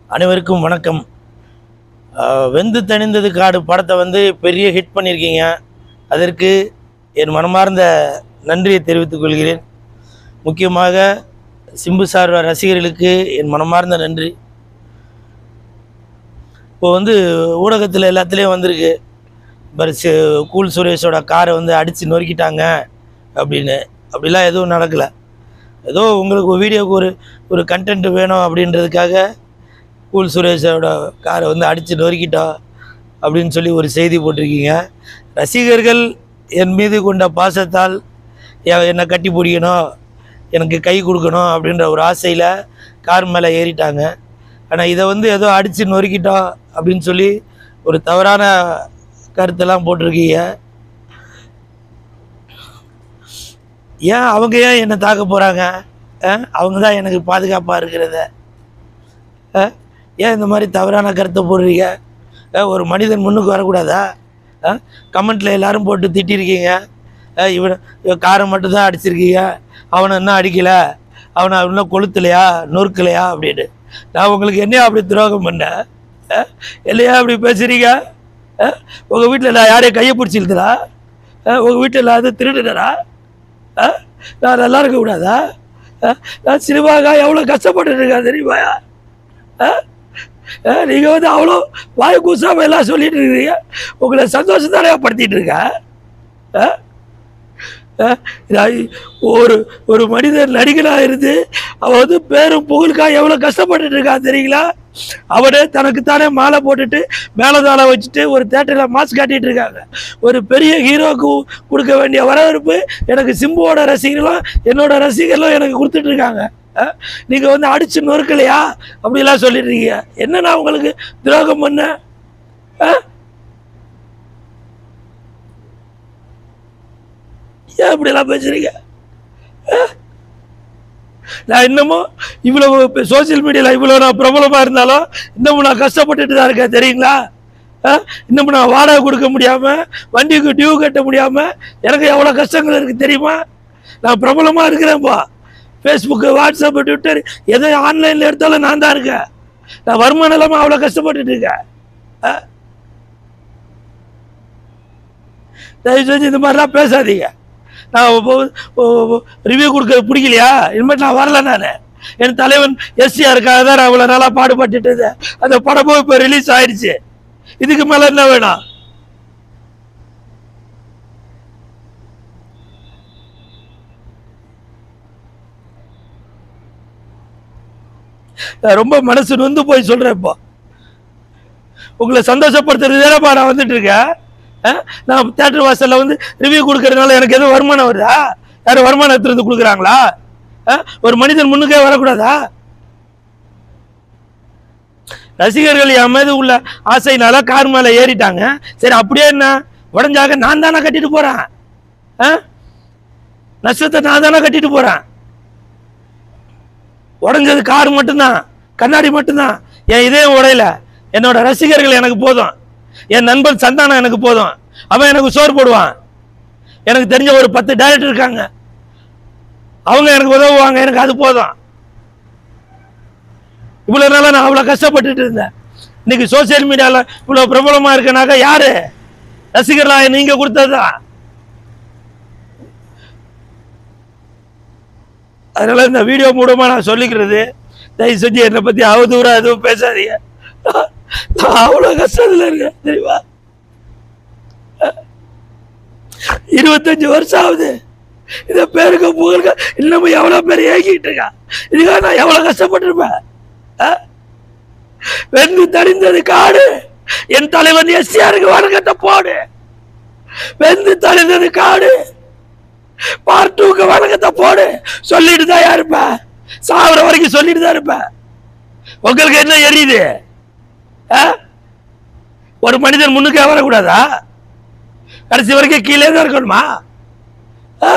அனைவருக்கும் வணக்கம் அஹ், வெந்து தணிந்தது காடு படத்தை வந்து பெரிய ஹிட் பண்ணியிருக்கீங்க அதற்கு என் மனமார்ந்த நன்றியை தெரிவித்துக் கொள்கிறேன் முக்கியமாக சிம்பு சார் ரசிகர்களுக்கு என் மனமார்ந்த நன்றி இப்போ வந்து ஊடகத்தில் எல்லாத்துலேயும் வந்திருக்கு பர் சி- கூல் சுரேஷோட காரை வந்து அடித்து நொறுக்கிட்டாங்க அப்படின்னு அப்படிலாம் எதுவும் நடக்கலை ஏதோ உங்களுக்கு ஒரு வீடியோக்கு ஒரு ஒரு கண்டென்ட் வேணும் அப்படின்றதுக்காக கூல் சுரேஷோட காரை வந்து அடித்து நொறுக்கிட்டோம் அப்படின்னு சொல்லி ஒரு செய்தி போட்டிருக்கீங்க ரசிகர்கள் என் மீது கொண்ட பாசத்தால் எ- என்னை கட்டி பிடிக்கணும் எனக்கு கை கொடுக்கணும் அப்படின்ற ஒரு ஆசையில் கார் மேலே ஏறிட்டாங்க ஆனால் இதை வந்து ஏதோ அடித்து நொறுக்கிட்டோம் அப்படின்னு சொல்லி ஒரு தவறான கருத்தெல்லாம் போட்டிருக்கீங்க ஏன் அவங்க ஏன் என்னை தாக்க போகிறாங்க அவங்க தான் எனக்கு பாதுகாப்பாக இருக்கிறத ஆ? ஏன் இந்த மாதிரி தவறான கருத்தை போடுறீங்க ஆ, ஒரு மனிதன் முன்னுக்கு வரக்கூடாதா கமெண்ட்டில் எல்லாரும் போட்டு திட்டிருக்கீங்க ஆ, இவன் இவன் காரை மட்டும்தான் அடிச்சிருக்கீங்க அவனை இன்னும் அடிக்கலை அவனை இன்னும் கொளுத்தலையா நொறுக்கலையா அப்படின்னு நான் உங்களுக்கு என்னையா அப்படி துரோகம் பண்ணேன் ஆ? இல்லையா அப்படி பேசுகிறீங்க உங்கள் வீட்டில் நான் யாரையும் கையை பிடிச்சிருந்தா உங்கள் வீட்டில் நான் எதுவும் திருடுனரா ஆ? நான் நல்லா இருக்க கூடாதா ஆ? நான் சினிமாக்காக எவ்வளோ கஷ்டப்பட்டு இருக்கேன் தெரியுமாயா நீங்கள் வந்து அவ்வளோ வாய் கூசாம எல்லாம் சொல்லிட்டு இருக்கீங்க உங்களை சந்தோஷத்தானே படுத்திட்டு இருக்கேன் ஆ? ஆ? நான் ஒரு ஒரு மனிதன் நடிகனாக இருந்து அவன் வந்து பேரும் புகழுக்காக எவ்வளோ கஷ்டப்பட்டுட்டு இருக்கான் தெரியுங்களா அவனே தனக்குத்தானே மாலை போட்டுட்டு மேலதாள வச்சுட்டு ஒரு தேட்டரில் மாஸ்க் காட்டிட்டு இருக்காங்க ஒரு பெரிய ஹீரோக்கு கொடுக்க வேண்டிய வரவேற்பு எனக்கு சிம்புவோட ரசிகர்களும் என்னோட ரசிகர்களும் எனக்கு கொடுத்துட்டு இருக்காங்க அஹ், நீங்க வந்து அடிச்சு நொறுக்கலையா அப்படிலாம் சொல்லிட்டு இருக்கீங்க என்ன நான் உங்களுக்கு துரோகம் பண்ண அஹ்? ஏன் இப்படிலாம் பேசுறீங்க அஹ்? நான் இன்னமும் இவ்வளவு சோசியல் மீடியாவில் இவ்வளோ நான் பிரபலமாக இருந்தாலும் இன்னமும் நான் கஷ்டப்பட்டுட்டு தான் இருக்கேன் தெரியுங்களா ஆ? இன்னமும் நான் வாடகை கொடுக்க முடியாமல் வண்டிக்கு டியூ கட்ட முடியாமல் எனக்கு எவ்வளோ கஷ்டங்கள் இருக்குது தெரியுமா நான் பிரபலமாக இருக்கிறேன்ப்பா ஃபேஸ்புக்கு வாட்ஸ்அப்பு ட்விட்டர் எதை ஆன்லைனில் எடுத்தாலும் நான் தான் இருக்கேன் நான் வருமானம் இல்லாமல் அவ்வளோ கஷ்டப்பட்டுட்டு இருக்கேன் ஆ? தயவு செஞ்சு இந்த மாதிரிலாம் பேசாதீங்க நான் ரிவ்யூ கொடுக்க பிடிக்கலையா இனிமேல் நான் வரல நான் என் தலைவன் எஸ்சிஆருக்காக தான் நான் இவ்வளோ நாளாக பாடுபட்டுட்டு இருந்தேன் அந்த படமும் இப்போ ரிலீஸ் ஆயிடுச்சு இதுக்கு மேலே என்ன வேணும் நான் ரொம்ப மனசு நொந்து போய் சொல்கிறேன் இப்போ உங்களை சந்தோஷப்படுத்துறது தானேப்பா நான் வந்துட்டு இருக்கேன் ஆ? நான் தேட்டர் வாசலில் வந்து ரிவ்யூ கொடுக்கறதுனால எனக்கு எதுவும் வருமானம் வருதா யாரும் வருமானம் எடுத்துருந்து கொடுக்குறாங்களா ஆ? ஒரு மனிதன் முன்னுக்கே வரக்கூடாதா ரசிகர்கள் என் மீது உள்ள ஆசைனால கார் மேலே ஏறிட்டாங்க சரி அப்படியே என்ன உடஞ்சாக நான் தானே கட்டிட்டு போகிறேன் ஆ நஷ்டத்தை நான் தானே கட்டிட்டு போகிறேன் உடஞ்சது கார் மட்டும்தான் கண்ணாடி மட்டும்தான் என் இதயம் உடையல என்னோட ரசிகர்கள் எனக்கு போதும் என் நண்பன் சந்தானம் எனக்கு போதும் அவன் எனக்கு சோறு போடுவான் எனக்கு தெரிஞ்ச ஒரு பத்து டைரக்டர் இருக்காங்க அவங்க எனக்கு உதவுவாங்க எனக்கு அது போதும் இவ்வளோ நாளாக நான் அவ்வளோ கஷ்டப்பட்டுட்டு இருந்தேன் இன்னைக்கு சோசியல் மீடியாவில் இவ்வளோ பிரபலமாக இருக்கனாக்கா யாரு ரசிகர்களாக நீங்கள் கொடுத்ததுதான் அதனால இந்த வீடியோ மூலமா நான் சொல்லிக்கிறது தயவு செஞ்சு என்னை பத்தி அவதூறா எதுவும் பேசாதீங்க நான் நான் அவ்வளோ கஷ்டத்துல இருக்கேன் தெரியுமா இருபத்தஞ்சு வருஷம் ஆகுது இந்த பேருக்கு புகழுக்கு இன்னமும் எவ்வளோ பேர் ஏங்கிட்டு இருக்கா இதுக்காக நான் எவ்வளோ கஷ்டப்பட்டிருப்பேன் ஆ? வெந்து தணிந்தது காடு என் தலைவன் எஸ்ஆருக்கு வணக்கத்தை போடு வெந்து தணிந்தது காடு பார்ட் டூக்கு வணக்கத்தை போடு சொல்லிட்டு தான் இருப்ப சாகுற வரைக்கும் சொல்லிட்டு தான் இருப்ப உங்களுக்கு என்ன எரியுது ஆ? ஒரு மனிதன் முன்னுக்கே வரக்கூடாதா கடைசி வரைக்கும் கீழே தான் இருக்கணுமா ஆ?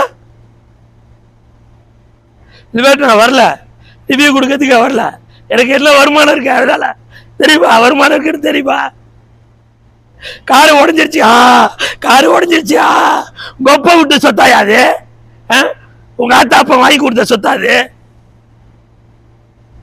இனிமேட்டு நான் வரல ரிவ்யூ கொடுக்கறதுக்கு வரல எனக்கு என்ன வருமானம் இருக்கு அதனால தெரியுமா வருமானம் இருக்குன்னு தெரியுமா காரு உடஞ்சிருச்சு ஆ காரு உடஞ்சிருச்சு ஆ கொப்பை விட்டு சொத்தாயா அது ஆ? உங்க ஆத்தா அப்பா வாங்கி கொடுத்த சொத்தா அது